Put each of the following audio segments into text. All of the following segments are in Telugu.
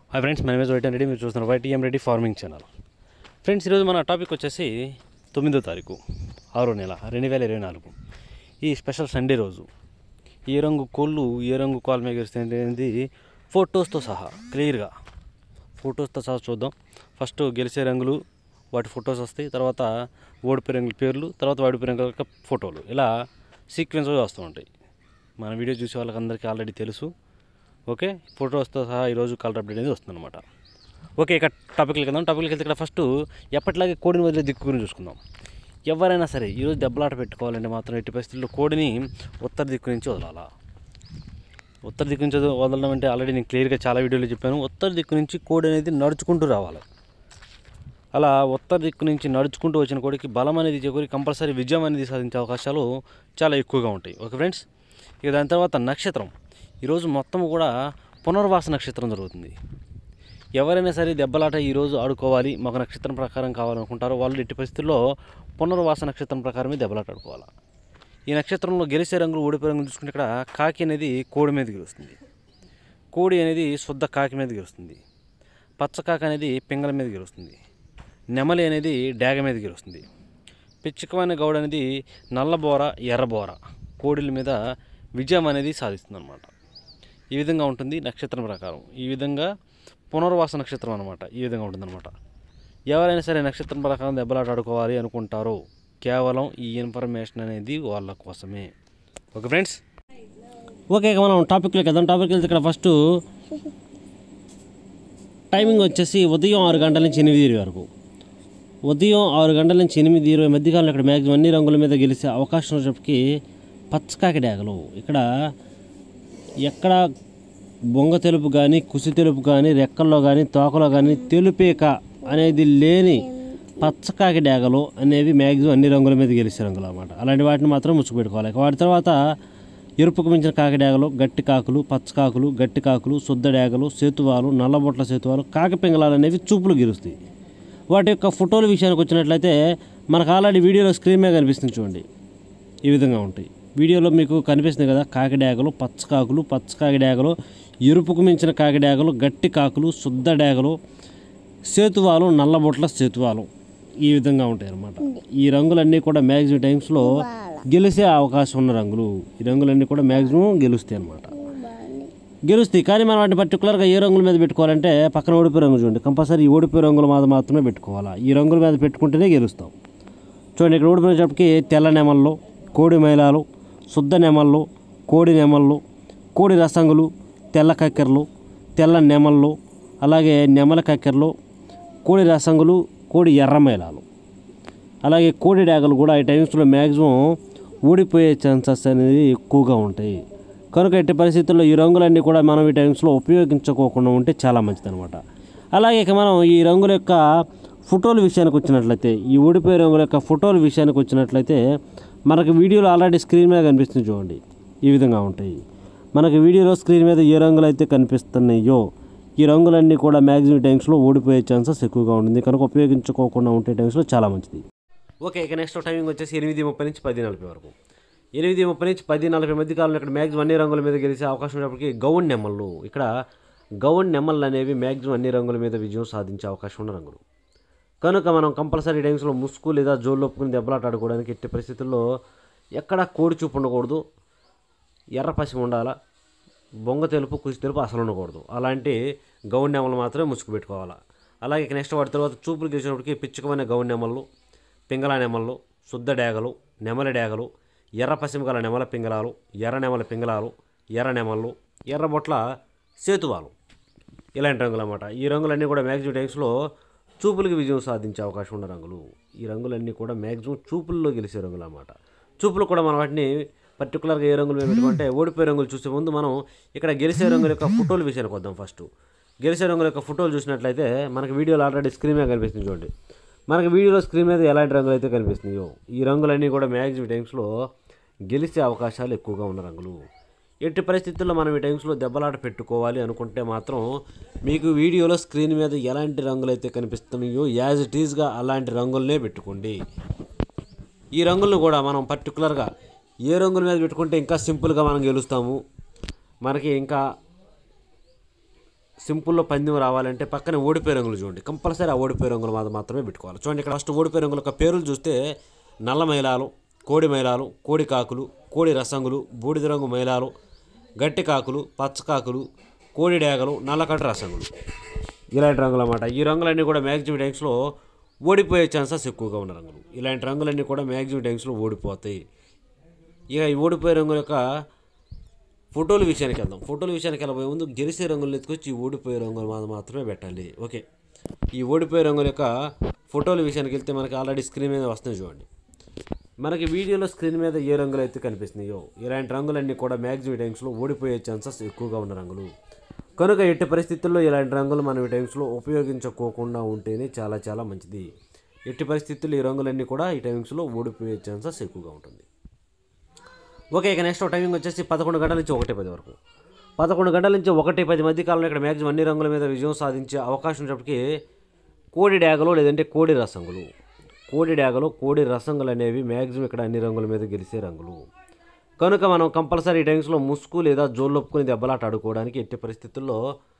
హాయ్ ఫ్రెండ్స్ మన మీద వైట్ రెడ్డి మీరు చూస్తున్నారు YTM Reddy farming channel friends ఈరోజు మన టాపిక్ వచ్చేసి తొమ్మిదో తారీఖు ఆరో నెల రెండు వేల ఇరవై నాలుగు ఈ స్పెషల్ సండే రోజు ఏ రంగు కోళ్ళు ఏ రంగు కాల్ మీద గెలుస్తుంది ఫొటోస్తో సహా క్లియర్గా ఫొటోస్తో సహా చూద్దాం ఫస్ట్ గెలిచే రంగులు వాటి ఫొటోస్ వస్తాయి తర్వాత ఓడిపోయే రంగుల పేర్లు తర్వాత ఓడిపోయే రంగుల యొక్క ఫోటోలు ఇలా సీక్వెన్స్గా వస్తూ ఉంటాయి మన వీడియో చూసే వాళ్ళకి అందరికీ ఆల్రెడీ తెలుసు ఓకే ఫొటోస్తో సహా ఈరోజు కలర్ అప్డేట్ అనేది వస్తుందన్నమాట ఓకే ఇక టాపిక్లకి వెళ్దాం టాపిక్లకి వెళ్తే ఇక్కడ ఫస్ట్ ఎప్పటిలాగే కోడిని వదిలే దిక్కు గురించి చూసుకుందాం ఎవరైనా సరే ఈరోజు దెబ్బలాట పెట్టుకోవాలంటే మాత్రం ఎట్టి పరిస్థితుల్లో కోడిని ఉత్తర దిక్కు నుంచి వదలాలా ఉత్తర దిక్కు నుంచి వదలడం అంటే ఆల్రెడీ నేను క్లియర్గా చాలా వీడియోలో చెప్పాను ఉత్తర దిక్కు నుంచి కోడి అనేది నడుచుకుంటూ రావాలి అలా ఉత్తర దిక్కు నుంచి నడుచుకుంటూ వచ్చిన కోడికి బలం అనేది చేకూరి కంపల్సరీ విజయం అనేది సాధించే అవకాశాలు చాలా ఎక్కువగా ఉంటాయి ఓకే ఫ్రెండ్స్ ఇక దాని తర్వాత నక్షత్రం ఈరోజు మొత్తం కూడా పునర్వాస నక్షత్రం జరుగుతుంది ఎవరైనా సరే దెబ్బలాట ఈరోజు ఆడుకోవాలి మాకు నక్షత్రం ప్రకారం కావాలనుకుంటారో వాళ్ళు ఎట్టి పరిస్థితుల్లో పునర్వాస నక్షత్రం ప్రకారమే దెబ్బలాట ఆడుకోవాలి ఈ నక్షత్రంలో గెలిచే రంగులు ఓడిపోయే రంగులు చూసుకుంటే ఇక్కడ కాకి అనేది కోడి మీద గెలుస్తుంది కోడి అనేది శుద్ధ కాకి మీద గెలుస్తుంది పచ్చకాకి అనేది పింగళ మీద గెలుస్తుంది నెమలి అనేది డాగ మీద గెలుస్తుంది పిచ్చుకమైన గౌడ అనేది నల్లబోర ఎర్రబోర కోడిల మీద విజయం అనేది సాధిస్తుంది అనమాట ఈ విధంగా ఉంటుంది నక్షత్రం ప్రకారం ఈ విధంగా పునర్వాస నక్షత్రం అనమాట ఈ విధంగా ఉంటుందన్నమాట ఎవరైనా సరే నక్షత్రం ప్రకారం దెబ్బలాట ఆడుకోవాలి అనుకుంటారో కేవలం ఈ ఇన్ఫర్మేషన్ అనేది వాళ్ళ కోసమే ఓకే ఫ్రెండ్స్ ఓకే ఇక మనం టాపిక్లోకి వెళ్దాం టాపిక్ వెళ్తే ఇక్కడ ఫస్ట్ టైమింగ్ వచ్చేసి ఉదయం ఆరు గంటల నుంచి ఎనిమిది ఇరవై వరకు ఉదయం ఆరు గంటల నుంచి ఎనిమిది ఇరవై మధ్యకాలంలో ఇక్కడ మ్యాక్సిమం అన్ని రంగుల మీద గెలిచే అవకాశం వచ్చేప్పటికి పచ్చకాకి డాగలు ఇక్కడ ఎక్కడ బొంగ తెలుపు కానీ కుసి తెలుపు కానీ రెక్కల్లో కానీ తోకలో కానీ తెలుపేక అనేది లేని పచ్చకాకి డాగలు అనేవి మ్యాక్సిమం అన్ని రంగుల మీద గెలిచే రంగులు అన్నమాట అలాంటి వాటిని మాత్రం ముచ్చుపెట్టుకోవాలి ఇక వాటి తర్వాత ఎరుపుకు మించిన కాకిడాగలు గట్టి కాకులు పచ్చకాకులు గట్టి కాకులు శుద్ధ డాగలు సేతువాలు నల్లబొట్ల సేతువాలు కాకిపింగళాలు అనేవి చూపులు గెలుస్తాయి వాటి యొక్క ఫోటోల విషయానికి వచ్చినట్లయితే మనకు ఆల్రెడీ వీడియోలో స్క్రీన్ మీద కనిపిస్తుంది చూడండి ఈ విధంగా ఉంటాయి వీడియోలో మీకు కనిపిస్తుంది కదా కాకిడాగలు పచ్చకాకులు పచ్చకాకి డాగలు ఎరుపుకు మించిన కాకిడాగలు గట్టి కాకులు శుద్ధ డాగలు సేతువాలు నల్లబొట్ల సేతువాలు ఈ విధంగా ఉంటాయి అన్నమాట ఈ రంగులన్నీ కూడా మ్యాక్సిమం టైమ్స్లో గెలిచే అవకాశం ఉన్న రంగులు ఈ రంగులన్నీ కూడా మ్యాక్సిమం గెలుస్తాయి అన్నమాట గెలుస్తాయి కానీ మనం వాటిని పర్టికులర్గా ఏ రంగుల మీద పెట్టుకోవాలంటే పక్కన ఓడిపోయే రంగు చూడండి కంపల్సరీ ఈ ఓడిపోయే రంగుల మీద మాత్రమే పెట్టుకోవాలా ఈ రంగుల మీద పెట్టుకుంటేనే గెలుస్తాం చూడండి ఇక్కడ ఓడిపోయినప్పటికి తెల్ల నెమళ్ళు కోడి మైలాలు శుద్ధ నెమళ్ళు కోడి నెమళ్ళు కోడి రసంగులు తెల్ల కక్కెరలు తెల్ల నెమళ్ళు అలాగే నెమల కక్కెరలు కోడి రసంగులు కోడి ఎర్ర మైలాలు అలాగే కోడి డాగలు కూడా ఈ టైమ్స్లో మ్యాక్సిమం ఊడిపోయే ఛాన్సెస్ అనేది ఎక్కువగా ఉంటాయి కనుక ఎట్టి పరిస్థితుల్లో ఈ రంగులన్నీ కూడా మనం ఈ టైమ్స్లో ఉపయోగించుకోకుండా ఉంటే చాలా మంచిదన్నమాట అలాగే ఇక మనం ఈ రంగుల యొక్క ఫోటోల విషయానికి వచ్చినట్లయితే ఈ ఊడిపోయే రంగుల యొక్క ఫోటోల విషయానికి వచ్చినట్లయితే మనకు వీడియోలో ఆల్రెడీ స్క్రీన్ మీద కనిపిస్తుంది చూడండి ఈ విధంగా ఉంటాయి మనకి వీడియోలో స్క్రీన్ మీద ఏ రంగులు అయితే కనిపిస్తున్నాయో ఈ రంగులన్నీ కూడా మ్యాక్సిమం టైమ్స్లో ఓడిపోయే ఛాన్సెస్ ఎక్కువగా ఉంటుంది కనుక ఉపయోగించుకోకుండా ఉంటే టైమ్స్లో చాలా మంచిది ఓకే ఇక నెక్స్ట్ టైమింగ్ వచ్చేసి ఎనిమిది ముప్పై నుంచి పది నలభై వరకు ఎనిమిది ముప్పై నుంచి పది నలభై మధ్య కాలంలో ఇక్కడ మ్యాక్సిమం అన్ని రంగుల మీద గెలిచే అవకాశం ఉన్నప్పటికీ గౌన్ నెమ్మళ్ళు ఇక్కడ గౌన్ నెమ్మళ్ళు అనేవి మ్యాక్సిమం అన్ని రంగుల మీద విజయం సాధించే అవకాశం ఉన్న రంగులు కనుక మనం కంపల్సరీ టైమ్స్లో ముసుగు లేదా జోలు ఒప్పుకుని దెబ్బలాట ఆడుకోవడానికి ఎట్టి పరిస్థితుల్లో ఎక్కడ కోడి చూపు ఉండకూడదు ఎర్ర పసిమి ఉండాలా బొంగ తెలుపు కుసి తెలుపు అసలు ఉండకూడదు అలాంటి గౌన్ నెమలు మాత్రమే ముసుగు పెట్టుకోవాలా అలాగే ఇక నెక్స్ట్ వాటి తర్వాత చూపులు గెలిచినప్పటికీ పిచ్చుకమైన గౌన్ నెమళ్ళు పింగళ నెమళ్ళు శుద్ధ డేగలు నెమలి డేగలు ఎర్ర పసిమి గల నెమల పింగళాలు ఎర్ర నెమల పింగళాలు ఎర్ర నెమళ్ళు ఎర్ర బొట్ల సేతువాలు ఇలాంటి రంగులు అన్నమాట ఈ రంగులన్నీ కూడా మ్యాక్సిమం టైమ్స్లో చూపులకు విజయం సాధించే అవకాశం ఉన్న రంగులు ఈ రంగులన్నీ కూడా మ్యాక్సిమం చూపుల్లో గెలిచే రంగులు అన్నమాట చూపులు కూడా మనం వాటిని పర్టికులర్గా ఏ రంగులు మేము పెట్టుకుంటే ఓడిపోయే రంగులు చూసే ముందు మనం ఇక్కడ గెలిచే రంగుల యొక్క ఫోటోల విషయానికి వద్దాం ఫస్ట్ గెలిచే రంగుల యొక్క ఫోటోలు చూసినట్లయితే మనకి వీడియోలో ఆల్రెడీ స్క్రీన్ మీద కనిపిస్తుంది చూడండి మనకి వీడియోలో స్క్రీన్ మీద ఎలాంటి రంగులు అయితే కనిపిస్తున్నాయో ఈ రంగులన్నీ కూడా మ్యాక్సిమం టైమ్స్లో గెలిచే అవకాశాలు ఎక్కువగా ఉన్న రంగులు ఎట్టి పరిస్థితుల్లో మనం ఈ టైమ్స్లో దెబ్బలాట పెట్టుకోవాలి అనుకుంటే మాత్రం మీకు వీడియోలో స్క్రీన్ మీద ఎలాంటి రంగులు అయితే కనిపిస్తున్నాయో యాజ్ ఇట్ ఈజ్గా అలాంటి రంగులనే పెట్టుకోండి ఈ రంగులను కూడా మనం పర్టికులర్గా ఏ రంగుల మీద పెట్టుకుంటే ఇంకా సింపుల్గా మనం గెలుస్తాము మనకి ఇంకా సింపుల్లో పందెం రావాలంటే పక్కన ఓడిపోయే రంగులు చూడండి కంపల్సరీ ఆ ఓడిపోయే రంగులు మాత్రం మాత్రమే పెట్టుకోవాలి చూడండి ఇక్కడ ఫస్ట్ ఓడిపోయే రంగుల యొక్క పేర్లు చూస్తే నల్ల మైలాలు కోడి మైలాలు కోడి కాకులు కోడి రసంగులు బూడిద రంగు మైలాలు గట్టి కాకులు పచ్చ కాకులు కోడి డేగలు నల్లకట్ట రసంగులు ఇలాంటి రంగులు అన్నమాట ఈ రంగులన్నీ కూడా మ్యాక్సిమం టైమ్స్లో ఓడిపోయే ఛాన్సెస్ ఎక్కువగా ఉన్న రంగులు ఇలాంటి రంగులన్నీ కూడా మ్యాక్సిమం టైమ్స్లో ఓడిపోతాయి ఇక ఈ ఓడిపోయే రంగుల యొక్క ఫోటోల విషయానికి వెళ్దాం ఫోటోల విషయానికి వెళ్ళబోయే ముందు గెలిసే రంగులు ఎత్తుకొచ్చి ఈ ఓడిపోయే రంగులు మా- మాత్రమే పెట్టాలి ఓకే ఈ ఓడిపోయే రంగుల యొక్క ఫోటోల విషయానికి వెళ్తే మనకి ఆల్రెడీ స్క్రీన్ మీద వస్తుంది చూడండి మనకి వీడియోలో స్క్రీన్ మీద ఏ రంగులు అయితే కనిపిస్తున్నాయో ఇలాంటి రంగులన్నీ కూడా మ్యాక్సిమం టైమ్స్లో ఓడిపోయే ఛాన్సెస్ ఎక్కువగా ఉన్న రంగులు కనుక ఎట్టి పరిస్థితుల్లో ఇలాంటి రంగులు మనం ఈ టైమ్స్లో ఉపయోగించుకోకుండా ఉంటేనే చాలా చాలా మంచిది ఎట్టి పరిస్థితుల్లో ఈ రంగులన్నీ కూడా ఈ టైమ్స్లో ఓడిపోయే ఛాన్సెస్ ఎక్కువగా ఉంటుంది ఓకే ఇక నెక్స్ట్ టైమింగ్ వచ్చేసి పదకొండు గంటల నుంచి ఒకటి పది వరకు పదకొండు గంటల నుంచి ఒకటి పది మధ్య కాలంలో ఇక్కడ మ్యాక్సిమం అన్ని రంగుల మీద విజయం సాధించే అవకాశం ఉన్నప్పటికీ కోడి డ్యాగలు లేదంటే కోడి రసంగులు కోడి డ్యాగలు కోడి రసంగులు అనేవి మ్యాక్సిమం ఇక్కడ అన్ని రంగుల మీద గెలిచే రంగులు కనుక మనం కంపల్సరీ ఈ టైమ్స్లో ముసుగు లేదా జోళ్ళొప్పుకుని దెబ్బలాట ఆడుకోవడానికి ఎట్టి పరిస్థితుల్లో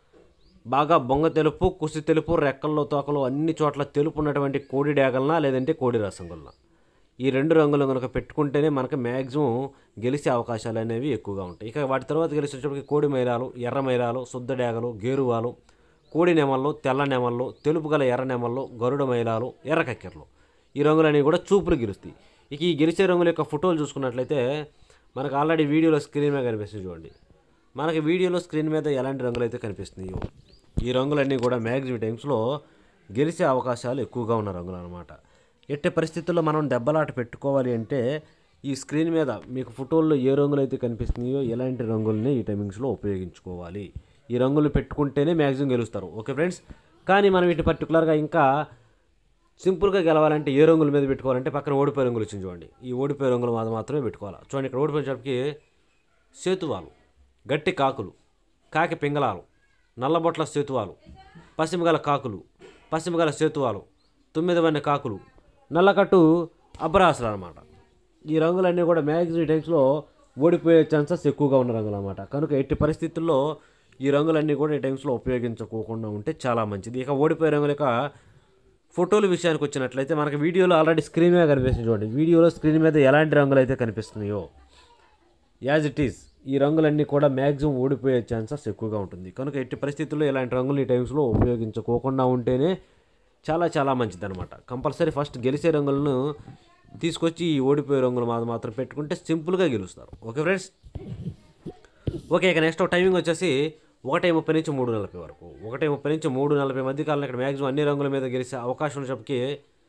బాగా బొంగ తెలుపు కుసి తెలుపు రెక్కల్లో తోకలు అన్ని చోట్ల తెలుపు ఉన్నటువంటి కోడి డ్యాగలనా లేదంటే కోడి రసంగులనా ఈ రెండు రంగులు కనుక పెట్టుకుంటేనే మనకు మ్యాక్సిమం గెలిచే అవకాశాలు అనేవి ఎక్కువగా ఉంటాయి ఇక వాటి తర్వాత గెలిచేటప్పటికి కోడి మైలాలు ఎర్ర మైలాలు శుద్ధ డ్యాగలు గేరువాలు కోడి నెమళ్ళు తెల్ల నెమళ్ళు తెలుపు గల ఎర్ర నెమళ్ళు గరుడ మైలాలు ఎర్ర కక్కెరలు ఈ రంగులన్నీ కూడా చూపులు గెలుస్తాయి ఇక ఈ గెలిచే రంగుల యొక్క ఫోటోలు చూసుకున్నట్లయితే మనకు ఆల్రెడీ వీడియోలో స్క్రీన్ మీద కనిపిస్తుంది చూడండి మనకి వీడియోలో స్క్రీన్ మీద ఎలాంటి రంగులు అయితే కనిపిస్తున్నాయో ఈ రంగులన్నీ కూడా మ్యాక్సిమం టైమ్స్లో గెలిచే అవకాశాలు ఎక్కువగా ఉన్న రంగులు అనమాట ఎట్టి పరిస్థితుల్లో మనం దెబ్బలాట పెట్టుకోవాలి అంటే ఈ స్క్రీన్ మీద మీకు ఫోటోల్లో ఏ రంగులు అయితే కనిపిస్తున్నాయో ఎలాంటి రంగుల్ని ఈ టైమింగ్స్లో ఉపయోగించుకోవాలి ఈ రంగులు పెట్టుకుంటేనే మ్యాక్సిమం గెలుస్తారు ఓకే ఫ్రెండ్స్ కానీ మనం ఇటు పర్టికులర్గా ఇంకా సింపుల్గా గెలవాలంటే ఏ రంగుల మీద పెట్టుకోవాలంటే పక్కన ఓడిపోయే రంగులు వచ్చింది చూడండి ఈ ఓడిపోయే రంగులు మాత్రం మాత్రమే పెట్టుకోవాలి చూడండి ఇక్కడ ఓడిపోయేటప్పటికి సేతువాలు గట్టి కాకులు కాకి పింగళాలు నల్లబొట్ల సేతువాలు పశ్చిమగల కాకులు పశ్చిమగల సేతువాలు తొమ్మిది వన్న కాకులు నల్లకట్టు అబ్బరాసులు అనమాట ఈ రంగులన్నీ కూడా మ్యాక్సిమం టైమ్స్లో ఓడిపోయే ఛాన్సెస్ ఎక్కువగా ఉన్న రంగులు అనమాట కనుక ఎట్టి పరిస్థితుల్లో ఈ రంగులన్నీ కూడా ఈ టైమ్స్లో ఉపయోగించుకోకుండా ఉంటే చాలా మంచిది ఇక ఓడిపోయే రంగుల యొక్క ఫోటోల విషయానికి వచ్చినట్లయితే మనకి వీడియోలో ఆల్రెడీ స్క్రీన్ మీద కనిపిస్తుంది చూడండి వీడియోలో స్క్రీన్ మీద ఎలాంటి రంగులు అయితే కనిపిస్తున్నాయో యాజ్ ఇట్ ఈస్ ఈ రంగులన్నీ కూడా మ్యాక్సిమం ఓడిపోయే ఛాన్సెస్ ఎక్కువగా ఉంటుంది కనుక ఎట్టి పరిస్థితుల్లో ఇలాంటి రంగులు ఈ టైమ్స్లో ఉపయోగించుకోకుండా ఉంటేనే చాలా చాలా మంచిది అనమాట కంపల్సరీ ఫస్ట్ గెలిచే రంగులను తీసుకొచ్చి ఈ ఓడిపోయే రంగులు మాత్రం మాత్రం పెట్టుకుంటే సింపుల్గా గెలుస్తారు ఓకే ఫ్రెండ్స్ ఓకే ఇక నెక్స్ట్ టైమింగ్ వచ్చేసి ఒకటి ముప్పై నుంచి మూడు నలభై వరకు ఒకటి ముప్పై నుంచి మూడు నలభై మధ్య కాలంలో ఇక్కడ మ్యాక్సిమం అన్ని రంగుల మీద గెలిచే అవకాశం ఉన్నప్పటికీ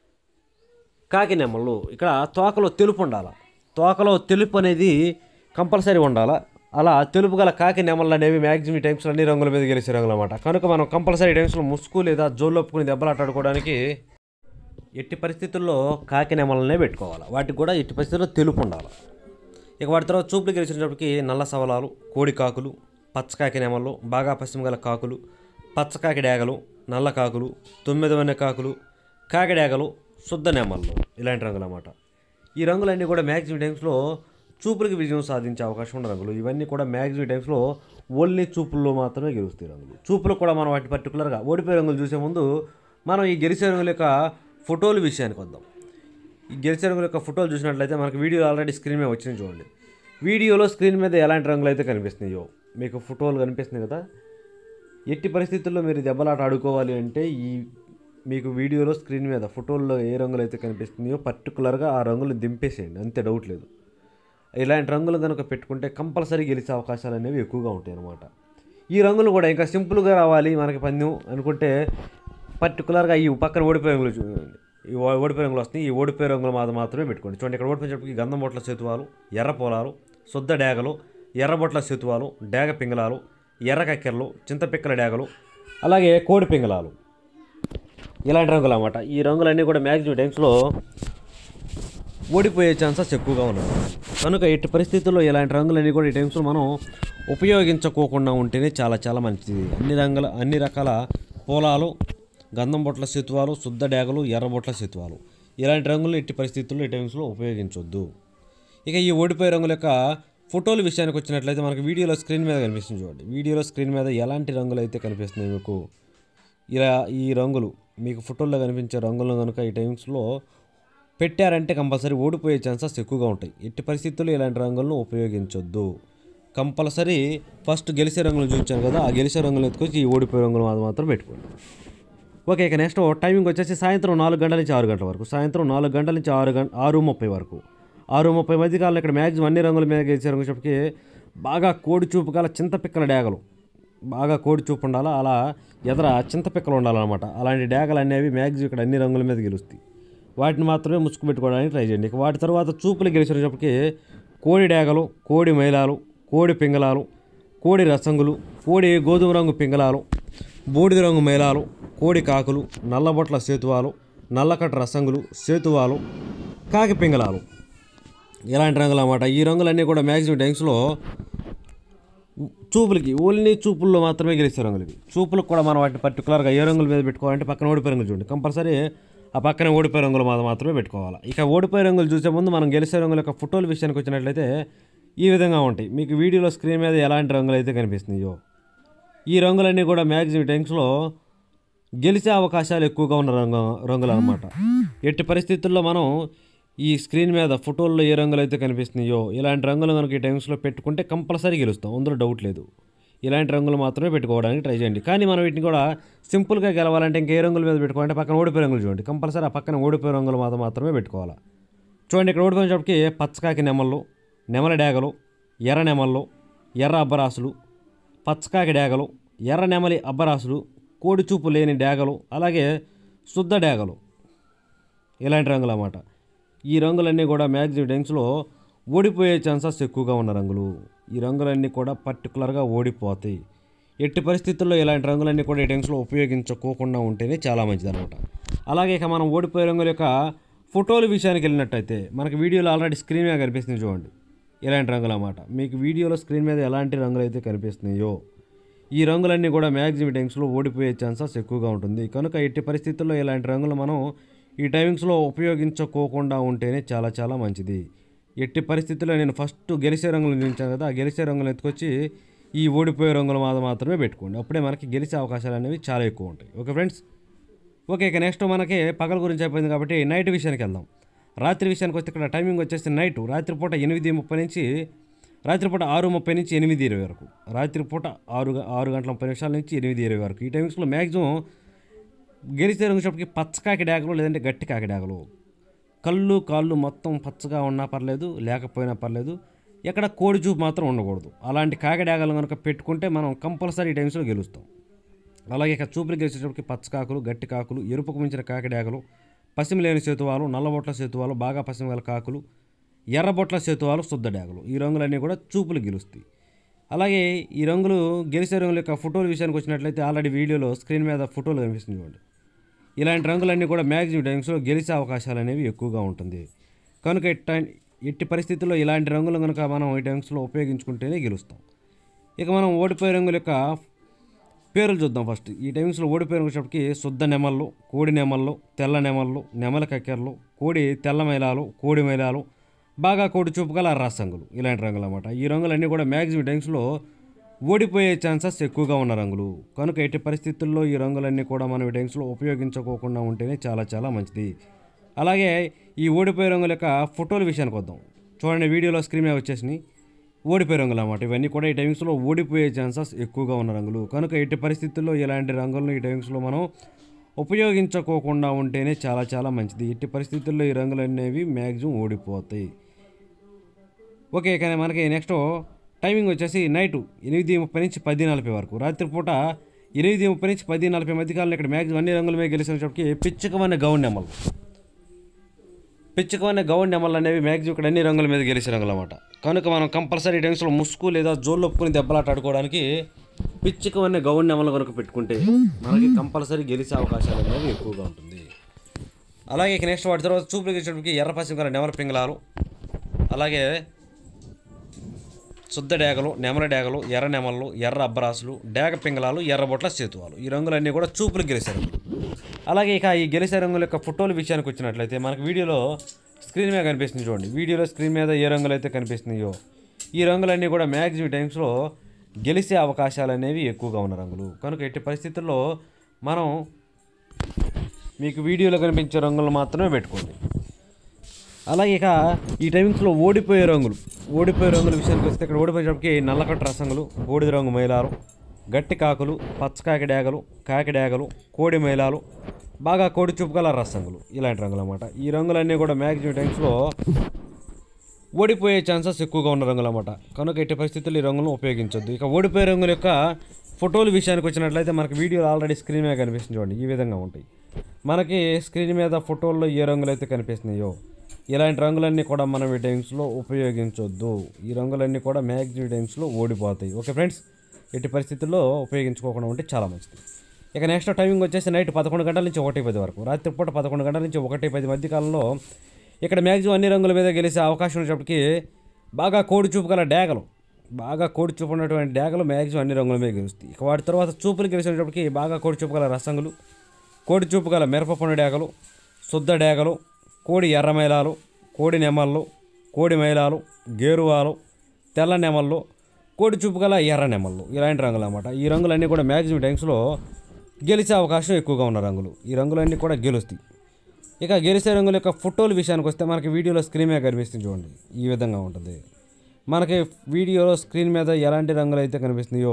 కాకి నెమళ్ళు ఇక్కడ తోకలో తెలుపు ఉండాలి తోకలో తెలుపు అనేది కంపల్సరీ ఉండాలా అలా తెలుపు గల కాకి నెమళ్ళు అనేవి మ్యాక్సిమం టైమ్స్ అన్ని రంగుల మీద గెలిచే రంగులు అనమాట కనుక మనం కంపల్సరీ టైమ్స్లో ముసుగు లేదా జోళ్ళొప్పుకుని దెబ్బలాటాడుకోవడానికి ఎట్టి పరిస్థితుల్లో కాకి నెమలనే పెట్టుకోవాలి వాటికి కూడా ఎట్టి పరిస్థితుల్లో తెలుపు ఉండాలి ఇక వాటి తర్వాత చూపులు గెలిచినప్పటికీ నల్ల సవలాలు కోడి కాకులు పచ్చకాకి నెమళ్ళు బాగా పశ్చిమ గల కాకులు పచ్చకాకి డేగలు నల్ల కాకులు తొమ్మిది వన్నె కాకులు కాకి డేగలు శుద్ధ నెమళ్ళు ఇలాంటి రంగులు అన్నమాట ఈ రంగులన్నీ కూడా మ్యాక్సిమం టైమ్స్లో చూపులకి విజయం సాధించే అవకాశం ఉన్న రంగులు ఇవన్నీ కూడా మ్యాక్సిమం టైమ్స్లో ఓన్లీ చూపుల్లో మాత్రమే గెలుస్తాయి రంగులు చూపులు కూడా మనం వాటి పర్టికులర్గా ఓడిపోయే రంగులు చూసే ముందు మనం ఈ గెలిచే రంగుల యొక్క ఫోటోల విషయానికి వద్దాం ఈ గెలిచే రంగుల యొక్క ఫోటోలు చూసినట్లయితే మనకి వీడియో ఆల్రెడీ స్క్రీన్ మీద వచ్చింది చూడండి వీడియోలో స్క్రీన్ మీద ఎలాంటి రంగులు అయితే కనిపిస్తున్నాయో మీకు ఫోటోలు కనిపిస్తున్నాయి కదా ఎట్టి పరిస్థితుల్లో మీరు దెబ్బలాట ఆడుకోవాలి అంటే ఈ మీకు వీడియోలో స్క్రీన్ మీద ఫోటోల్లో ఏ రంగులు అయితే కనిపిస్తున్నాయో పర్టికులర్గా ఆ రంగులు దింపేసేయండి అంతే డౌట్ లేదు ఇలాంటి రంగులు కనుక పెట్టుకుంటే కంపల్సరీ గెలిచే అవకాశాలు అనేవి ఎక్కువగా ఉంటాయి అన్నమాట ఈ రంగులు కూడా ఇంకా సింపుల్గా రావాలి మనకి పందెం అనుకుంటే పర్టికులర్గా ఈ పక్కన ఓడిపోయే రంగులు చూడండి ఈ ఓ- ఓడిపోయే రంగులు వస్తాయి ఈ ఓడిపోయే రంగులు మాత్రం మాత్రమే పెట్టుకోండి చూడండి ఇక్కడ ఓడిపోయినప్పటికి గంధం బొట్ల సేతువాలు ఎర్ర పొలాలు శుద్ధ డేగలు ఎర్ర బొట్ల సేతువాలు డేగ పింగళాలు ఎర్ర కక్కెరలు చింతపిక్కల డేగలు అలాగే కోడి పింగళాలు ఇలాంటి రంగులు అన్నమాట ఈ రంగులన్నీ కూడా మ్యాక్సిమం టైమ్స్లో ఓడిపోయే ఛాన్సెస్ ఎక్కువగా ఉన్నాయి కనుక ఎట్టి పరిస్థితుల్లో ఇలాంటి రంగులన్నీ కూడా ఈ టైమ్స్లో మనం ఉపయోగించుకోకుండా ఉంటేనే చాలా చాలా మంచిది అన్ని రంగుల అన్ని రకాల పొలాలు గంధం బొట్ల శత్వాలు శుద్ధ డేగలు ఎర్ర బొట్ల శత్వాలు ఇలాంటి రంగులు ఎట్టి పరిస్థితుల్లో ఈ టైమ్స్లో ఉపయోగించొద్దు ఇక ఈ ఓడిపోయే రంగుల యొక్క ఫోటోల విషయానికి వచ్చినట్లయితే మనకి వీడియోలో స్క్రీన్ మీద కనిపిస్తుంది చూడండి వీడియోలో స్క్రీన్ మీద ఎలాంటి రంగులు అయితే కనిపిస్తున్నాయి మీకు ఇలా ఈ రంగులు మీకు ఫోటోల్లో కనిపించే రంగులను కనుక ఈ టైమ్స్లో పెట్టారంటే కంపల్సరీ ఓడిపోయే ఛాన్సెస్ ఎక్కువగా ఉంటాయి ఎట్టి పరిస్థితుల్లో ఇలాంటి రంగులను ఉపయోగించొద్దు కంపల్సరీ ఫస్ట్ గెలిచే రంగులు చూపించాను కదా ఆ గెలిచే రంగులు ఎత్తుకొచ్చి ఈ ఓడిపోయే రంగులు మాత్రం మాత్రం పెట్టుకోండి ఓకే ఇక నెక్స్ట్ టైమింగ్ వచ్చేసి సాయంత్రం నాలుగు గంటల నుంచి ఆరు గంటల వరకు సాయంత్రం నాలుగు గంటల నుంచి ఆరు గంట ఆరు ముప్పై వరకు ఆరు ముప్పై మధ్య కాలంలో ఇక్కడ మ్యాక్సిమం అన్ని రంగుల మీద గెలిచే రంగు చెప్పి బాగా కోడి చూపు గల చింతపిక్కల డేగలు బాగా కోడి చూపు ఉండాలా అలా ఎదర చింతపిక్కలు ఉండాలన్నమాట అలాంటి డేగలు అనేవి మ్యాక్సిమం ఇక్కడ అన్ని రంగుల మీద గెలుస్తాయి వాటిని మాత్రమే ముసుగు పెట్టుకోవడానికి ట్రై చేయండి ఇక వాటి తర్వాత చూపులు గెలిచినప్పటికీ కోడి డేగలు కోడి మైలాలు కోడి పింగళాలు కోడి రసంగులు కోడి గోధుమ రంగు పింగళాలు బూడిద రంగు మేళాలు కోడి కాకులు నల్లబొట్ల సేతువాలు నల్లకట్ట రసంగులు సేతువాలు కాకి పింగళాలు ఇలాంటి రంగులు అన్నమాట ఈ రంగులన్నీ కూడా మ్యాక్సిమం టైమ్స్లో చూపులకి ఓన్లీ చూపుల్లో మాత్రమే గెలిచే రంగులు ఇవి చూపులకు కూడా మనం వాటిని పర్టికులర్గా ఏ రంగుల మీద పెట్టుకోవాలంటే పక్కన ఓడిపోయే రంగులు చూడండి కంపల్సరీ ఆ పక్కన ఓడిపోయే రంగులు మాత్రం మాత్రమే పెట్టుకోవాలి ఇక ఓడిపోయే రంగులు చూసే ముందు మనం గెలిచే రంగుల యొక్క ఫోటోల విషయానికి వచ్చినట్లయితే ఈ విధంగా ఉంటాయి మీకు వీడియోలో స్క్రీన్ మీద ఎలాంటి రంగులు అయితే కనిపిస్తున్నాయో ఈ రంగులన్నీ కూడా మ్యాక్సిమం టైమ్స్లో గెలిచే అవకాశాలు ఎక్కువగా ఉన్న రంగు రంగులు అనమాట ఎట్టి పరిస్థితుల్లో మనం ఈ స్క్రీన్ మీద ఫోటోల్లో ఏ రంగులు అయితే కనిపిస్తున్నాయో ఇలాంటి రంగులు కనుక ఈ టైమ్స్లో పెట్టుకుంటే కంపల్సరీ గెలుస్తాం అందులో డౌట్ లేదు ఇలాంటి రంగులు మాత్రమే పెట్టుకోవడానికి ట్రై చేయండి కానీ మనం వీటిని కూడా సింపుల్గా గెలవాలంటే ఇంకే రంగుల మీద పెట్టుకోవాలంటే పక్కన ఓడిపోయే రంగులు చూడండి కంపల్సరీ ఆ పక్కన ఓడిపోయే రంగులు మాత్రం మాత్రమే పెట్టుకోవాలి చూడండి ఇక్కడ ఓడిపోయినప్పటికి పచ్చకాకి నెమళ్ళు నెమల డేగలు ఎర్ర నెమళ్ళు ఎర్ర అబ్బరాసులు పచ్చకాకి డేగలు ఎర్ర నెమలి అబ్బరాసులు కోడి చూపు లేని డేగలు అలాగే శుద్ధ డేగలు ఇలాంటి రంగులు అన్నమాట ఈ రంగులన్నీ కూడా మ్యాక్సిమం టైమ్స్లో ఓడిపోయే ఛాన్సెస్ ఎక్కువగా ఉన్న రంగులు ఈ రంగులన్నీ కూడా పర్టికులర్గా ఓడిపోతాయి ఎట్టి పరిస్థితుల్లో ఇలాంటి రంగులన్నీ కూడా ఈ టైమ్స్లో ఉపయోగించుకోకుండా ఉంటేనే చాలా మంచిది అనమాట అలాగే ఇక మనం ఓడిపోయే రంగుల యొక్క ఫోటోల విషయానికి వెళ్ళినట్టయితే మనకి వీడియోలో ఆల్రెడీ స్క్రీన్ మీద కనిపిస్తుంది చూడండి ఇలాంటి రంగులు అన్నమాట మీకు వీడియోలో స్క్రీన్ మీద ఎలాంటి రంగులు అయితే కనిపిస్తున్నాయో ఈ రంగులన్నీ కూడా మ్యాక్సిమం టైమ్స్లో ఓడిపోయే ఛాన్సెస్ ఎక్కువగా ఉంటుంది కనుక ఎట్టి పరిస్థితుల్లో ఇలాంటి రంగులు మనం ఈ టైమింగ్స్లో ఉపయోగించుకోకుండా ఉంటేనే చాలా చాలా మంచిది ఎట్టి పరిస్థితుల్లో నేను ఫస్ట్ గెలిచే రంగులు చూపించాను కదా ఆ గెలిచే రంగులు ఎత్తుకొచ్చి ఈ ఓడిపోయే రంగులు మాత్రం మాత్రమే పెట్టుకోండి అప్పుడే మనకి గెలిచే అవకాశాలు అనేవి చాలా ఎక్కువ ఉంటాయి ఓకే ఫ్రెండ్స్ ఓకే ఇక నెక్స్ట్ మనకి పగల గురించి అయిపోయింది కాబట్టి నైట్ విషయానికి వెళ్దాం రాత్రి విషయానికి వస్తే ఇక్కడ టైమింగ్ వచ్చేసి నైట్ రాత్రిపూట ఎనిమిది ముప్పై నుంచి రాత్రిపూట ఆరు ముప్పై నుంచి ఎనిమిది ఇరవై వరకు రాత్రిపూట ఆరు గ- ఆరు గంటల ముప్పై నిమిషాల నుంచి ఎనిమిది ఇరవై వరకు ఈ టైమింగ్స్లో మ్యాక్సిమం గెలిచే రంగుషాప్కి పచ్చకాకి డేగలు లేదంటే గట్టి కాకి డేగలు కళ్ళు కాళ్ళు మొత్తం పచ్చగా ఉన్నా పర్లేదు లేకపోయినా పర్లేదు ఎక్కడ కోడి చూపు మాత్రం ఉండకూడదు అలాంటి కాకిడాగలు కనుక పెట్టుకుంటే మనం కంపల్సరీ టైమ్స్లో గెలుస్తాం అలాగే ఇక చూపులు గెలిచేటప్పటికి పచ్చకాకులు గట్టి కాకులు ఎరుపుకు మించిన కాకిడాగలు పసిమి లేని సేతువాలు నల్లబొట్ల సేతువాలు బాగా పసిమి గల కాకులు ఎర్రబొట్ల సేతువాలు శుద్ధ డాగలు ఈ రంగులన్నీ కూడా చూపులు గెలుస్తాయి అలాగే ఈ రంగులు గెలిచే రంగుల యొక్క ఫోటోల విషయానికి వచ్చినట్లయితే ఆల్రెడీ వీడియోలో స్క్రీన్ మీద ఫోటోలు కనిపిస్తుంది చూడండి ఇలాంటి రంగులన్నీ కూడా మ్యాక్సిమం టైమ్స్లో గెలిచే అవకాశాలు అనేవి ఎక్కువగా ఉంటుంది కనుక ఎట్ట ఎట్టి పరిస్థితుల్లో ఇలాంటి రంగులు కనుక మనం ఈ టైమ్స్లో ఉపయోగించుకుంటేనే గెలుస్తాం ఇక మనం ఓడిపోయే రంగుల యొక్క పేర్లు చూద్దాం ఫస్ట్ ఈ టైమ్స్లో ఓడిపోయిన వచ్చేటప్పటికి శుద్ధ నెమళ్ళు కోడి నెమళ్ళు తెల్ల నెమళ్ళు నెమల కక్కెరలు కోడి తెల్ల మైలాలు కోడి మైలాలు బాగా కోడి చూపు గల రసంగులు ఇలాంటి రంగులు అన్నమాట ఈ రంగులన్నీ కూడా మ్యాక్సిమం టైమ్స్లో ఓడిపోయే ఛాన్సెస్ ఎక్కువగా ఉన్న రంగులు కనుక ఎట్టి పరిస్థితుల్లో ఈ రంగులన్నీ కూడా మనం ఈ టైమ్స్లో ఉపయోగించుకోకుండా ఉంటేనే చాలా చాలా మంచిది అలాగే ఈ ఓడిపోయే రంగుల యొక్క ఫోటోల విషయానికి వద్దాం చూడండి వీడియోలో స్క్రీన్ మీద వచ్చేసినాయి ఓడిపోయే రంగులు అన్నమాట ఇవన్నీ కూడా ఈ టైమింగ్స్లో ఓడిపోయే ఛాన్సెస్ ఎక్కువగా ఉన్న రంగులు కనుక ఎట్టి పరిస్థితుల్లో ఇలాంటి రంగులను ఈ టైమింగ్స్లో మనం ఉపయోగించుకోకుండా ఉంటేనే చాలా చాలా మంచిది ఎట్టి పరిస్థితుల్లో ఈ రంగులు అనేవి మ్యాక్సిమం ఓడిపోతాయి ఓకే కానీ మనకి నెక్స్ట్ టైమింగ్ వచ్చేసి నైట్ ఎనిమిది ముప్పై నుంచి పది నలభై వరకు రాత్రిపూట ఎనిమిది ముప్పై నుంచి పది నలభై మధ్య కాలంలో ఇక్కడ మ్యాక్సిమం అన్ని రంగుల మీద గెలిచినప్పటికీ పిచ్చుకమనే గౌన్ నెమలు పిచ్చుకమనే గౌన్ నెమలు అనేవి మ్యాక్సిమం ఇక్కడ అన్ని రంగుల మీద గెలిచే రంగులు అన్నమాట కనుక మనం కంపల్సరీ టైమ్స్లో ముసుగు లేదా జోళ్ళు ఒప్పుకుని దెబ్బలాట ఆడుకోవడానికి పిచ్చుకమనే గౌన్ నెమలు కనుక పెట్టుకుంటే మనకి కంపల్సరీ గెలిచే అవకాశాలు అనేవి ఎక్కువగా ఉంటుంది అలాగే ఇక నెక్స్ట్ వాటి తర్వాత చూపులు గెలిచేటప్పటికి ఎర్ర పశ్చిమ గల నెమల పింగళాలు అలాగే శుద్ధ డేగలు నెమల డేగలు ఎర్ర నెమళ్ళు ఎర్ర అబ్బరాసులు డేగ పింగళాలు ఎర్రబొట్ల సేతువాలు ఈ రంగులన్నీ కూడా చూపులు గెలిచే రంగులు అలాగే ఇక ఈ గెలిచే రంగుల యొక్క ఫోటోల విషయానికి వచ్చినట్లయితే మనకు వీడియోలో స్క్రీన్ మీద కనిపిస్తుంది చూడండి వీడియోలో స్క్రీన్ మీద ఏ రంగులు అయితే కనిపిస్తున్నాయో ఈ రంగులన్నీ కూడా మ్యాక్సిమం టైమ్స్లో గెలిచే అవకాశాలు అనేవి ఎక్కువగా ఉన్న రంగులు కనుక ఎట్టి పరిస్థితుల్లో మనం మీకు వీడియోలో కనిపించే రంగులు మాత్రమే పెట్టుకోండి అలాగే ఇక ఈ టైమింగ్స్లో ఓడిపోయే రంగులు ఓడిపోయే రంగుల విషయానికి వస్తే ఇక్కడ ఓడిపోయేటప్పటికి నల్లకట్టు రసంగులు బూడిద రంగు మైలాలు గట్టి కాకులు పచ్చకాకి డేగలు కాకి డేగలు కోడి మైలాలు బాగా కోడి చూపు గల రసంగులు ఇలాంటి రంగులు అన్నమాట ఈ రంగులన్నీ కూడా మ్యాక్సిమం టైమ్స్లో ఓడిపోయే ఛాన్సెస్ ఎక్కువగా ఉన్న రంగులు అన్నమాట కనుక ఎట్టి పరిస్థితుల్లో ఈ రంగులను ఉపయోగించొద్దు ఇక ఓడిపోయే రంగుల యొక్క ఫోటోల విషయానికి వచ్చినట్లయితే మనకి వీడియోలు ఆల్రెడీ స్క్రీన్ మీద కనిపిస్తుంది చూడండి ఈ విధంగా ఉంటాయి మనకి స్క్రీన్ మీద ఫోటోల్లో ఏ రంగులు అయితే కనిపిస్తున్నాయో ఇలాంటి రంగులన్నీ కూడా మనం ఈ టైమ్స్లో ఉపయోగించొద్దు ఈ రంగులన్నీ కూడా మ్యాక్సిమం టైమ్స్లో ఓడిపోతాయి ఓకే ఫ్రెండ్స్ ఎట్టి పరిస్థితుల్లో ఉపయోగించుకోకుండా ఉంటే చాలా మంచిది ఇక నెక్స్ట్ టైమింగ్ వచ్చేసి నైట్ పదకొండు గంటల నుంచి ఒకటి పది వరకు రాత్రిపూట పదకొండు గంటల నుంచి ఒకటి పది మధ్య కాలంలో ఇక్కడ మ్యాక్సిమం అన్ని రంగుల మీద గెలిచే అవకాశం ఉన్నప్పటికీ బాగా కోడి చూపు గల డేగలు బాగా కోడి చూపు ఉన్నటువంటి డేగలు మ్యాక్సిమం అన్ని రంగుల మీద గెలుస్తాయి ఇక వాటి తర్వాత చూపులు గెలిచేటప్పటికి బాగా కోడి చూపు గల రసంగులు కోడి చూపు గల మిరపపండు డేగలు శుద్ధ డేగలు కోడి ఎర్ర మైలాలు కోడి నెమళ్ళు కోడి మైలాలు గేరువాలు తెల్ల నెమళ్ళు కోడి చూపు గల ఎర్ర నెమళ్ళు ఇలాంటి రంగులు అన్నమాట ఈ రంగులన్నీ కూడా మ్యాక్సిమం టైమ్స్లో గెలిచే అవకాశం ఎక్కువగా ఉన్న రంగులు ఈ రంగులన్నీ కూడా గెలుస్తాయి ఇక గెలిచే రంగుల యొక్క ఫోటోల విషయానికి వస్తే మనకి వీడియోలో స్క్రీన్ మీద కనిపిస్తుంది చూడండి ఈ విధంగా ఉంటుంది మనకి వీడియోలో స్క్రీన్ మీద ఎలాంటి రంగులు అయితే కనిపిస్తున్నాయో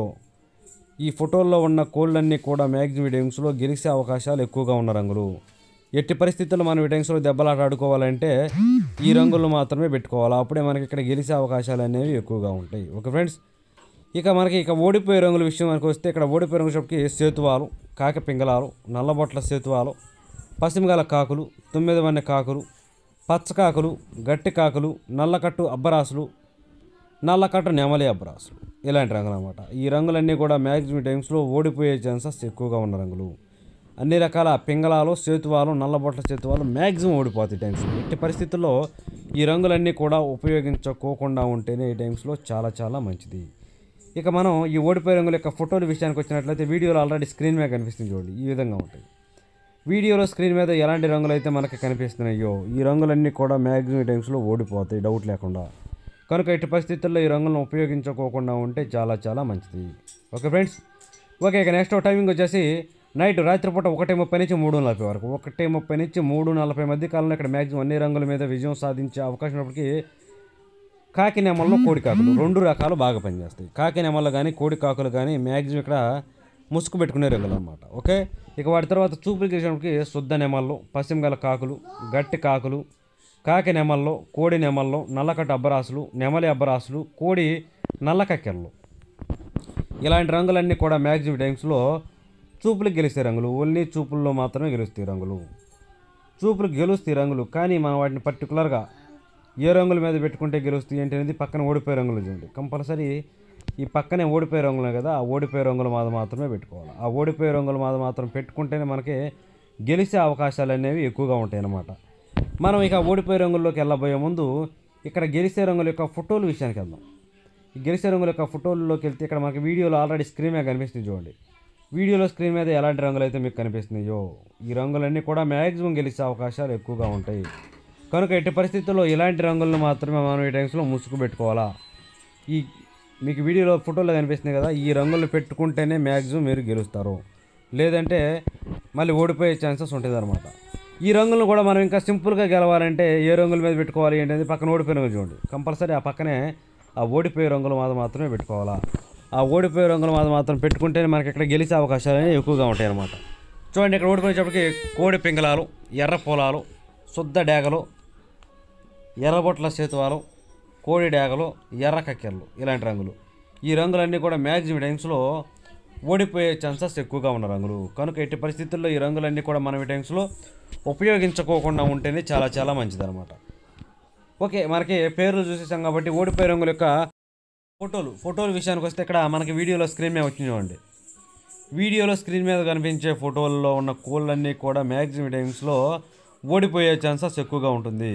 ఈ ఫోటోల్లో ఉన్న కోళ్ళన్నీ కూడా మ్యాక్సిమం టైమ్స్లో గెలిచే అవకాశాలు ఎక్కువగా ఉన్న రంగులు ఎట్టి పరిస్థితుల్లో మనం ఈ టైమ్స్లో దెబ్బలాట ఆడుకోవాలంటే ఈ రంగులు మాత్రమే పెట్టుకోవాలి అప్పుడే మనకి ఇక్కడ గెలిచే అవకాశాలు అనేవి ఎక్కువగా ఉంటాయి ఓకే ఫ్రెండ్స్ ఇక మనకి ఇక ఓడిపోయే రంగుల విషయం మనకు వస్తే ఇక్కడ ఓడిపోయే రంగు షాప్కి సేతువాలు కాకి పింగళాలు నల్లబొట్ల సేతువాలు పశ్చిమగాల కాకులు తొమ్మిది వన్నె కాకులు పచ్చకాకులు గట్టి కాకులు నల్లకట్టు అబ్బరాసులు నల్లకట్టు నెమలి అబ్బరాసులు ఇలాంటి రంగులు అనమాట ఈ రంగులన్నీ కూడా మ్యాక్సిమం టైమ్స్లో ఓడిపోయే ఛాన్సెస్ ఎక్కువగా ఉన్న రంగులు అన్ని రకాల పింగళాలు సేతువాలు నల్లబొట్ల సేతువాలు మ్యాక్సిమం ఓడిపోతాయి టైమ్స్ ఎట్టి పరిస్థితుల్లో ఈ రంగులన్నీ కూడా ఉపయోగించుకోకుండా ఉంటేనే ఈ టైమ్స్లో చాలా చాలా మంచిది ఇక మనం ఈ ఓడిపోయే రంగుల యొక్క ఫోటోల విషయానికి వచ్చినట్లయితే వీడియోలో ఆల్రెడీ స్క్రీన్ మీద కనిపిస్తుంది చూడండి ఈ విధంగా ఉంటాయి వీడియోలో స్క్రీన్ మీద ఎలాంటి రంగులు అయితే మనకి కనిపిస్తున్నాయో ఈ రంగులన్నీ కూడా మ్యాక్సిమం టైమ్స్లో ఓడిపోతాయి డౌట్ లేకుండా కనుక ఎట్టి పరిస్థితుల్లో ఈ రంగులను ఉపయోగించుకోకుండా ఉంటే చాలా చాలా మంచిది ఓకే ఫ్రెండ్స్ ఓకే ఇక నెక్స్ట్ టైమింగ్ వచ్చేసి నైట్ రాత్రిపూట ఒకటి ముప్పై నుంచి మూడు నలభై వరకు ఒకటి ముప్పై నుంచి మూడు నలభై మధ్య కాలంలో ఇక్కడ మ్యాక్సిమం అన్ని రంగుల మీద విజయం సాధించే అవకాశం ఉన్నప్పటికీ కాకి నెమల్లో కోడి కాకులు రెండు రకాలు బాగా పనిచేస్తాయి కాకి నెమళ్ళు కానీ కోడి కాకులు కానీ మ్యాక్సిమం ఇక్కడ ముసుగు పెట్టుకునే రంగులు అనమాట ఓకే ఇక వాటి తర్వాత చూపులు గీసేటప్పటికి శుద్ధ నెమళ్ళు పశ్చిమ గల కాకులు గట్టి కాకులు కాకి నెమల్లో కోడి నెమల్లో నల్లకట్ట అబ్బరాసులు నెమలి అబ్బరాసులు కోడి నల్లకక్కెళ్ళు ఇలాంటి రంగులన్నీ కూడా మ్యాక్సిమం టైమ్స్లో చూపులు గెలిస్తే రంగులు ఓన్లీ చూపుల్లో మాత్రమే గెలుస్తాయి రంగులు చూపులు గెలుస్తాయి రంగులు కానీ మనం వాటిని పర్టికులర్గా ఏ రంగుల మీద పెట్టుకుంటే గెలుస్తాయి ఏంటి అనేది పక్కన ఓడిపోయే రంగులు చూడండి కంపల్సరీ ఈ పక్కనే ఓడిపోయే రంగులు కదా ఆ ఓడిపోయే రంగుల మీద మాత్రమే పెట్టుకోవాలి ఆ ఓడిపోయే రంగుల మీద మాత్రం పెట్టుకుంటేనే మనకి గెలిచే అవకాశాలు అనేవి ఎక్కువగా ఉంటాయి అన్నమాట మనం ఇక ఓడిపోయే రంగుల్లోకి వెళ్ళబోయే ముందు ఇక్కడ గెలిచే రంగుల యొక్క ఫోటోల విషయానికి వెళ్దాం ఈ గెలిచే రంగుల యొక్క ఫోటోల్లోకి వెళ్తే ఇక్కడ మనకి వీడియోలో ఆల్రెడీ స్క్రీన్ మీద కనిపిస్తుంది చూడండి వీడియోలో స్క్రీన్ మీద ఎలాంటి రంగులు అయితే మీకు కనిపిస్తున్నాయో ఈ రంగులన్నీ కూడా మ్యాక్సిమం గెలిచే అవకాశాలు ఎక్కువగా ఉంటాయి కనుక ఎట్టి పరిస్థితుల్లో ఇలాంటి రంగులను మాత్రమే మనం ఈ టైమ్స్లో ముసుగు పెట్టుకోవాలా ఈ మీకు వీడియోలో ఫోటోలో కనిపిస్తుంది కదా ఈ రంగులు పెట్టుకుంటేనే మ్యాక్సిమం మీరు గెలుస్తారు లేదంటే మళ్ళీ ఓడిపోయే ఛాన్సెస్ ఉంటుంది అనమాట ఈ రంగులను కూడా మనం ఇంకా సింపుల్గా గెలవాలంటే ఏ రంగుల మీద పెట్టుకోవాలి ఏంటంటే పక్కన ఓడిపోయిన రంగులు చూడండి కంపల్సరీ ఆ పక్కనే ఆ ఓడిపోయే రంగుల మీద మాత్రమే పెట్టుకోవాలా ఆ ఓడిపోయే రంగుల మీద మాత్రం పెట్టుకుంటేనే మనకి ఇక్కడ గెలిచే అవకాశాలు అనేవి ఎక్కువగా ఉంటాయి అన్నమాట చూడండి ఇక్కడ ఓడిపోయేటప్పటికి కోడి పింగళాలు ఎర్ర పొలాలు శుద్ధ డేగలు ఎర్రబొట్ల సేతువాలు కోడి డేగలు ఎర్ర కక్కెర్లు ఇలాంటి రంగులు ఈ రంగులన్నీ కూడా మ్యాక్సిమం టైమ్స్లో ఓడిపోయే ఛాన్సెస్ ఎక్కువగా ఉన్న రంగులు కనుక ఎట్టి పరిస్థితుల్లో ఈ రంగులన్నీ కూడా మనం ఈ టైమ్స్లో ఉపయోగించుకోకుండా ఉంటేనే చాలా చాలా మంచిదన్నమాట ఓకే మనకి పేర్లు చూసేసాం కాబట్టి ఓడిపోయే రంగుల యొక్క ఫోటోలు ఫోటోల విషయానికి వస్తే ఇక్కడ మనకి వీడియోలో స్క్రీన్ మీద వచ్చింది చూడండి వీడియోలో స్క్రీన్ మీద కనిపించే ఫోటోల్లో ఉన్న కోళ్ళన్నీ కూడా మ్యాక్సిమం టైమ్స్లో ఓడిపోయే ఛాన్సెస్ ఎక్కువగా ఉంటుంది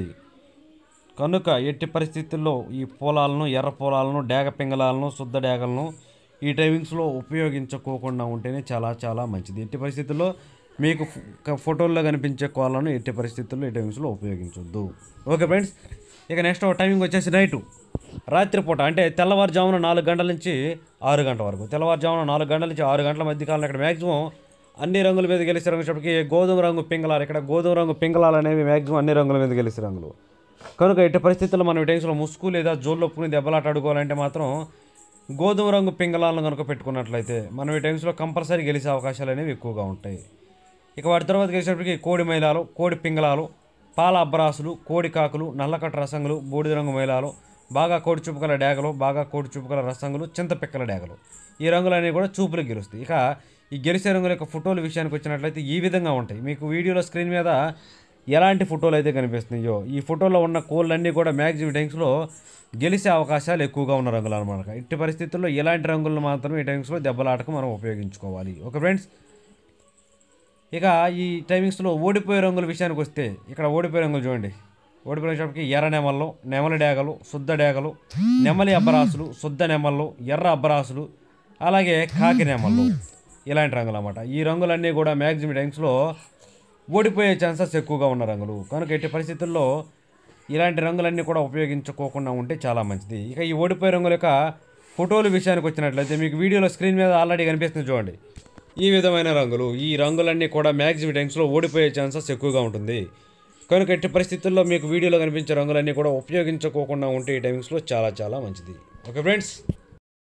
కనుక ఎట్టి పరిస్థితుల్లో ఈ పొలాలను ఎర్ర పొలాలను డేగ పింగళాలను శుద్ధ డేగలను ఈ టైమింగ్స్లో ఉపయోగించుకోకుండా ఉంటేనే చాలా చాలా మంచిది ఎట్టి పరిస్థితుల్లో మీకు ఫో- క- ఫోటోల్లో కనిపించే కోళ్ళను ఎట్టి పరిస్థితుల్లో ఈ టైమింగ్స్లో ఉపయోగించొద్దు ఓకే ఫ్రెండ్స్ ఇక నెక్స్ట్ టైమింగ్ వచ్చేసి నైటు రాత్రిపూట అంటే తెల్లవారుజామున నాలుగు గంటల నుంచి ఆరు గంటల వరకు తెల్లవారుజామున నాలుగు గంటల నుంచి ఆరు గంటల మధ్య కాలంలో ఇక్కడ మ్యాక్సిమం అన్ని రంగుల మీద గెలిచే రంగులకి గోధుమ రంగు పింగళాలు ఇక్కడ గోధుమ రంగు పింగళాలు అనేవి మ్యాక్సిమం అన్ని రంగుల మీద గెలిచే రంగులు కనుక ఎట్టి పరిస్థితుల్లో మనం ఈ టైమ్స్లో ముసుగు లేదా జోళ్ళొప్పుకుని దెబ్బలాట ఆడుకోవాలంటే మాత్రం గోధుమ రంగు పింగళాలను కనుక పెట్టుకున్నట్లయితే మనం ఈ టైమ్స్లో కంపల్సరీ గెలిచే అవకాశాలు అనేవి ఎక్కువగా ఉంటాయి ఇక వాటి తర్వాత గెలిచేటప్పటికి కోడి మైలాలు కోడి పింగళాలు పాల అబ్బరాసులు కోడి కాకులు నల్లకట్ట రసంగులు బూడిద రంగు మైలాలు బాగా కోడి చూపుకల డేగలు బాగా కోడి చూపుకల రసంగులు చింతపిక్కల డేగలు ఈ రంగులన్నీ కూడా చూపులకు గెలుస్తాయి ఇక ఈ గెలిచే రంగుల యొక్క ఫోటోల విషయానికి వచ్చినట్లయితే ఈ విధంగా ఉంటాయి మీకు వీడియోలో స్క్రీన్ మీద ఎలాంటి ఫోటోలు అయితే కనిపిస్తున్నాయో ఈ ఫోటోలో ఉన్న కోళ్ళన్నీ కూడా మ్యాక్సిమం టైమ్స్లో గెలిచే అవకాశాలు ఎక్కువగా ఉన్న రంగులు అనమాట ఇట్టి పరిస్థితుల్లో ఇలాంటి రంగులను మాత్రం ఈ టైమ్స్లో దెబ్బలాటకు మనం ఉపయోగించుకోవాలి ఓకే ఫ్రెండ్స్ ఇక ఈ టైమింగ్స్లో ఓడిపోయే రంగుల విషయానికి వస్తే ఇక్కడ ఓడిపోయే రంగులు చూడండి ఓడిపోయిన షాప్కి ఎర్ర నెమళ్ళు నెమలి డేగలు శుద్ధ డేగలు నెమలి అబ్బరాసులు శుద్ధ నెమళ్ళు ఎర్ర అబ్బరాసులు అలాగే కాకి నెమళ్ళు ఇలాంటి రంగులు అన్నమాట ఈ రంగులన్నీ కూడా మ్యాక్సిమం టైమ్స్లో ఓడిపోయే ఛాన్సెస్ ఎక్కువగా ఉన్న రంగులు కనుక ఎట్టి పరిస్థితుల్లో ఇలాంటి రంగులన్నీ కూడా ఉపయోగించుకోకుండా ఉంటే చాలా మంచిది ఇక ఈ ఓడిపోయే రంగుల యొక్క ఫోటోల విషయానికి వచ్చినట్లయితే మీకు వీడియోలో స్క్రీన్ మీద ఆల్రెడీ కనిపిస్తుంది చూడండి ఈ విధమైన రంగులు ఈ రంగులన్నీ కూడా మ్యాక్సిమం టైమ్స్లో ఓడిపోయే ఛాన్సెస్ ఎక్కువగా ఉంటుంది కనుక ఎట్టి పరిస్థితుల్లో మీకు వీడియోలో కనిపించే రంగులన్నీ కూడా ఉపయోగించుకోకుండా ఉంటే ఈ టైమింగ్స్లో చాలా చాలా మంచిది ఓకే ఫ్రెండ్స్